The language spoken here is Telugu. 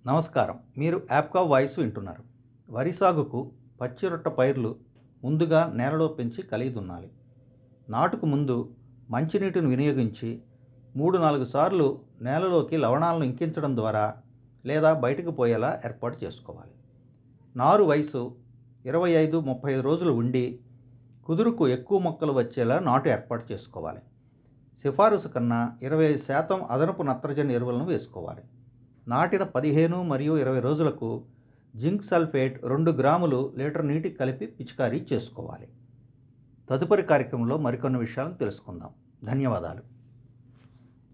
నమస్కారం మీరు యాప్కా వాయిస్ వింటున్నారు వరి సాగుకు పచ్చి రొట్ట పైర్లు ముందుగా నేలలో పెంచి కలిగి దున్నాలి నాటుకు ముందు మంచినీటిని వినియోగించి మూడు నాలుగు సార్లు నేలలోకి లవణాలను ఇంకించడం ద్వారా లేదా బయటకు పోయేలా ఏర్పాటు చేసుకోవాలి నారు వయసు ఇరవై ఐదు ముప్పై ఐదు రోజులు ఉండి కుదురుకు ఎక్కువ మొక్కలు వచ్చేలా నాటు ఏర్పాటు చేసుకోవాలి సిఫారసు కన్నా ఇరవై ఐదు శాతం అదనపు నత్రజని ఎరువులను వేసుకోవాలి నాటిన పదిహేను మరియు ఇరవై రోజులకు జింక్ సల్ఫేట్ రెండు గ్రాములు లీటర్ నీటికి కలిపి పిచికారీ చేసుకోవాలి తదుపరి కార్యక్రమంలో మరికొన్ని విషయాలను తెలుసుకుందాం ధన్యవాదాలు